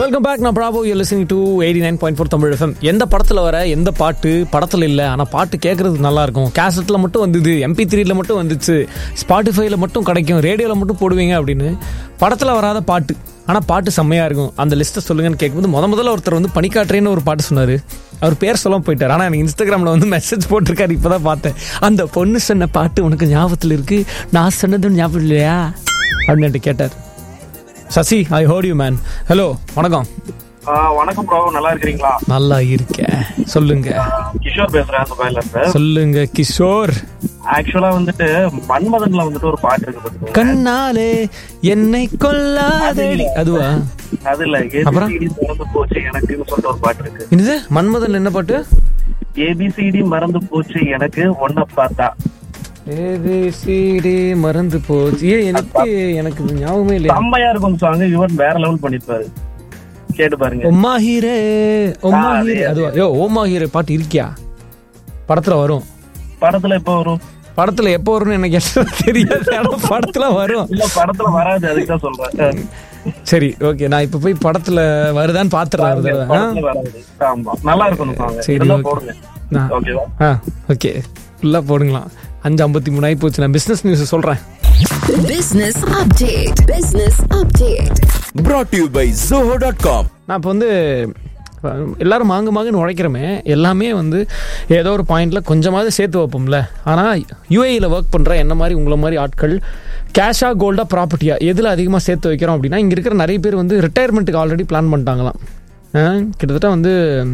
Welcome back நான் ப்ராபோ you listening to eighty nine point four Tamil FM எந்த படத்தில் வர எந்த பாட்டு படத்தில் இல்லை ஆனால் பாட்டு கேட்கறது நல்லா இருக்கும் கேசட்டில் மட்டும் வந்தது எம்பி த்ரீல மட்டும் வந்துச்சு ஸ்பாட்டிஃபைல மட்டும் கிடைக்கும் ரேடியோவில் மட்டும் போடுவீங்க அப்படின்னு படத்தில் வராத பாட்டு ஆனால் பாட்டு செம்மையாக இருக்கும் அந்த லிஸ்ட்டை சொல்லுங்கன்னு கேட்கும்போது முத முதல்ல ஒருத்தர் வந்து பனிக்காற்றேன்னு ஒரு பாட்டு சொன்னார் அவர் பேர் சொல்லாம போயிட்டார் ஆனால் எனக்கு இன்ஸ்டாகிராமில் வந்து மெசேஜ் போட்டிருக்காரு இப்போ தான் பார்த்தேன் அந்த பொண்ணு சொன்ன பாட்டு உனக்கு ஞாபகத்தில் இருக்கு நான் சொன்னதும் ஞாபகம் இல்லையா அப்படின்னு என்கிட்ட கேட்டார் Sasi I hold you man hello வணக்கம் ஆ, வணக்கம் ப்ரோ நல்லா இருக்கிறீங்களா நல்லா இருக்கேன் சொல்லுங்க கிஷோர் பேசுறேன் துபாயில இருந்து சொல்லுங்க கிஷோர் ஆக்சுவலா வந்துட்டு மன்மதன்ல வந்துட்டு ஒரு பாட்டு இருக்கு பாத்துக்கோங்க கண்ணாலே என்னை கொல்லாதே அதுவா அது இல்ல அப்புறம்? ஏபிசிடி மறந்து போச்சு எனக்குன்னு சொல்லிட்டு ஒரு பாட்டு இருக்கு என்னது மன்மதன் என்ன பாட்டு ஏபிசிடி மறந்து போச்சு எனக்கு ஒன்ன பார்த்தா ஏபிசிடி மறந்து போச்சு ஏன் எனக்கு எனக்கு இது ஞாபகமே இல்லையா செம்மையா இருக்கும் சாங் இவன் வேற லெவல் பண்ணிருப்பாரு கேட்டு பாருங்க ஒம்மாஹீரே ஒம்மாஹீரே ஆ, அதே, அதுவா யோ ஓமாஹீரே பாட்டு இருக்கியா படத்துல வரும் படத்துல எப்ப வரும் படத்துல எப்போ வரும்னு எனக்கு என்ன தெரியாது ஆனா படத்துல வரும் இல்ல படத்துல வராது அதுக்கு தான் சொல்றேன் சரி ஓகே நான் இப்ப போய் படத்துல வருதான்னு பாத்துறேன் ஒரு தடவை ஆ? படத்துல வராது ஆமா நல்லா இருக்கும் அந்த song. சரி, இதெல்லாம் okay. போடுங்க நான் ஓகேவா ஆ ஓகே ஃபுல்லாக போடுங்களாம் அஞ்சு ஐம்பத்தி மூணு ஆகி போச்சு நான் பிஸ்னஸ் நியூஸ் சொல்கிறேன் Business update. Business update. brought to you by zoho.com நான் இப்போ வந்து அஹ், எல்லாரும் மாங்கு மாங்குன்னு உழைக்கிறோமே எல்லாமே வந்து ஏதோ ஒரு பாயிண்ட்ல கொஞ்சமாவது சேர்த்து வைப்போம்ல ஆனால் யூஏயில் ஒர்க் பண்ணுற என்ன மாதிரி உங்களை மாதிரி ஆட்கள் கேஷா கோல்டா ப்ராப்பர்ட்டியா எதில் அதிகமாக சேர்த்து வைக்கிறோம் அப்படின்னா இங்கே இருக்கிற நிறைய பேர் வந்து ரிட்டையர்மெண்ட்டுக்கு ஆல்ரெடி பிளான் பண்ணிட்டாங்களாம் அஹ், கிட்டத்தட்ட வந்து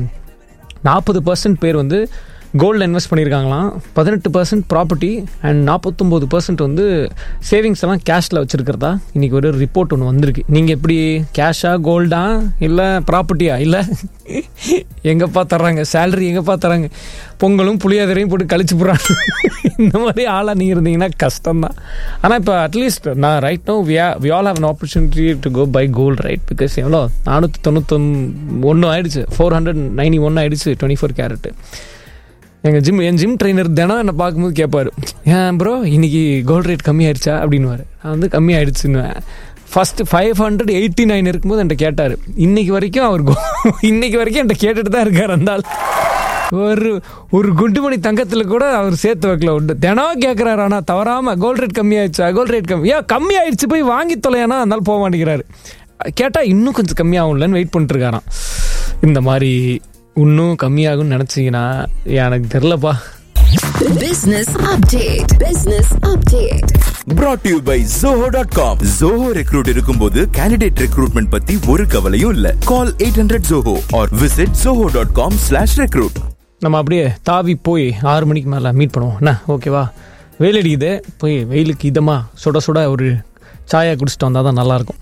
நாற்பது பர்சன்ட் பேர் வந்து கோல்டில் இன்வெஸ்ட் பண்ணியிருக்காங்களாம் பதினெட்டு பர்சன்ட் ப்ராப்பர்ட்டி அண்ட் நாற்பத்தொம்போது பர்சன்ட் வந்து சேவிங்ஸ் எல்லாம் கேஷில் வச்சுருக்கிறதா இன்றைக்கி ஒரு ரிப்போர்ட் ஒன்று வந்திருக்கு நீங்கள் எப்படி கேஷா கோல்டா இல்லை ப்ராப்பர்ட்டியா இல்லை எங்கப்பா தர்றாங்க சேலரி எங்கப்பா தர்றாங்க பொங்கலும் புளியாதரையும் போட்டு கழிச்சு போடுறாங்க இந்த மாதிரி ஆளாக நீங்கள் இருந்தீங்கன்னா கஷ்டம்தான் ஆனால் இப்போ அட்லீஸ்ட் நான் right no we we all have an opportunity to go buy gold right because எவ்வளோ நானூற்றி தொண்ணூத்தொன் ஒன்று ஆயிடுச்சு ஃபோர் ஹண்ட்ரட் நைன்டி ஒன் ஆயிடுச்சு டுவெண்ட்டி ஃபோர் கேரட்டு எங்கள் ஜிம் என் ஜிம் ட்ரைனர் தினம் என்னை பார்க்கும்போது கேட்பாரு ஏன் ப்ரோ இன்னைக்கு கோல்ட் ரேட் கம்மி ஆயிடுச்சா அப்படின்னுவாரு நான் வந்து கம்மி ஆயிடுச்சுன்னுவேன் first five hundred eighty nine இருக்கும்போது என்கிட்ட கேட்டார் இன்னைக்கு வரைக்கும் அவர் go- இன்னைக்கு வரைக்கும் என்கிட்ட கேட்டுட்டு தான் இருக்கார் அந்த ஆள் ஒரு ஒரு குண்டுமணி தங்கத்தில் கூட அவர் சேர்த்து வைக்கல உண்டு தினம் கேட்குறாரு ஆனால் தவறாமல் கோல்ட் ரேட் கம்மி ஆயிடுச்சா கோல்ட் ரேட் கம்மி ஏன் கம்மி ஆயிடுச்சு போய் வாங்கி தொலையானா அதனால போக மாட்டேங்கிறாரு கேட்டால் இன்னும் கொஞ்சம் கம்மியாகும்லன்னு வெயிட் பண்ணிட்டு இருக்காராம் இந்த மாதிரி இன்னும் கம்மியாகும்னு நினச்சிங்கன்னா எனக்கு தெரிலப்பா Business update. Business update. brought to you by zoho.com zoho recruit இருக்கும்போது candidate recruitment பத்தி ஒரு கவலையும் இல்ல call 800 zoho or visit zoho.com slash recruit நம்ம அப்படியே தாவி போய் ஆறு மணிக்கு மேலே மீட் பண்ணுவோம் என்ன ஓகேவா வெயில் அடிக்குது போய் வெயிலுக்கு இதமா சுட சுட ஒரு சாயா குடிச்சிட்டு வந்தால் தான் நல்லாயிருக்கும்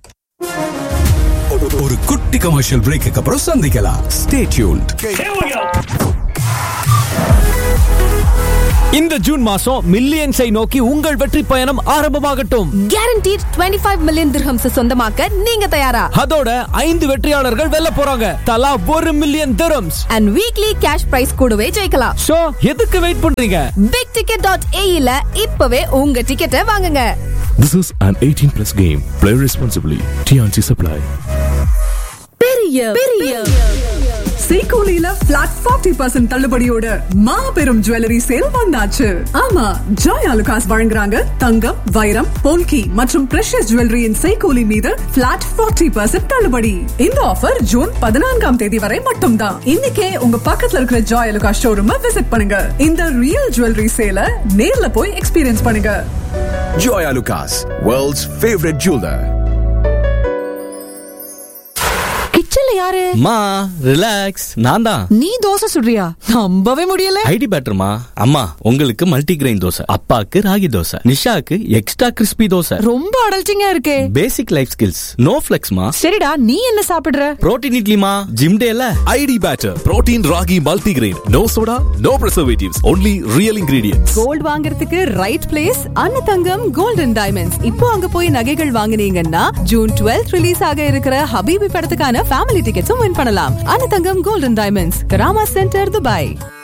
ஒரு குட்டி கமர்ஷியல் பிரேக்கு அப்புறம் சந்திக்கலாம் ஸ்டே டியூன்ட் இந்த ஜூன் மாசம் மில்லியன்ஸை நோக்கி உங்கள் வெற்றி பயணம் ஆரம்பமாகட்டும் guaranteed 25 மில்லியன் திர்ஹம்ஸ் சொந்தமாக்க நீங்க தயாரா அதோட ஐந்து வெற்றியாளர்கள் வெல்ல போறாங்க தலா ஒரு million dirhams and weekly cash prize கூடவே ஜெயிக்கலாம் ஷோ எதுக்கு வெயிட் பண்றீங்க பிக் டிக்கெட் டாட் ஏஇல இப்பவே உங்க டிக்கெட்டை வாங்குங்க This is an 18 plus game. Play responsibly. TNC Supply. பெரிய பெரிய சீகோலில பிளாட் ஃபார்ட்டி பர்சன்ட் தள்ளுபடியோட மாபெரும் ஜுவல்லரி சேல் வந்தாச்சு ஆமா ஜாய் அலுகாஸ் வழங்குறாங்க தங்கம் வைரம் போல்கி மற்றும் பிரஷஸ் ஜுவல்லரியின் சைகோலி மீது பிளாட் ஃபார்ட்டி பர்சன்ட் தள்ளுபடி இந்த ஆஃபர் ஜூன் பதினான்காம் தேதி வரை மட்டும்தான் இன்னைக்கே உங்க பக்கத்துல இருக்கிற ஜாய் அலுகாஸ் ஷோரூம் விசிட் பண்ணுங்க இந்த ரியல் ஜுவல்லரி சேல நேர்ல போய் எக்ஸ்பீரியன்ஸ் பண்ணுங்க Joya Lucas, world's favorite jeweler. கிச்சன்ல யாரு மா ரிலாக்ஸ் நான் தான் நீ தோசை சுடுறியா நம்பவே முடியல ஐடி பேட்டர்மா அம்மா உங்களுக்கு மல்டி கிரெயின் தோசை அப்பாக்கு ராகி தோசை நிஷாக்கு எக்ஸ்ட்ரா கிறிஸ்பி தோசை ரொம்ப அடல்ச்சிங்கா இருக்கே பேசிக் லைஃப் ஸ்கில்ஸ் நோ ஃபிளெக்ஸ்மா சரிடா நீ என்ன சாப்பிடுற புரோட்டீன் இட்லிமா ஜிம் டேல ID Batter. Protein Ragi Multigrain. No soda, no preservatives. Only real ingredients. Gold வாங்குறதுக்கு right place Annathangam golden diamonds இப்போ அங்க போய் நகைகள் வாங்குனீங்கன்னா ஜூன் 12 ரிலீஸ் ஆக இருக்கிற ஹபீபி படத்துக்கான ஃபேமிலி டிக்கெட்ஸும் வின் பண்ணலாம் Annathangam golden diamonds Karama centre Dubai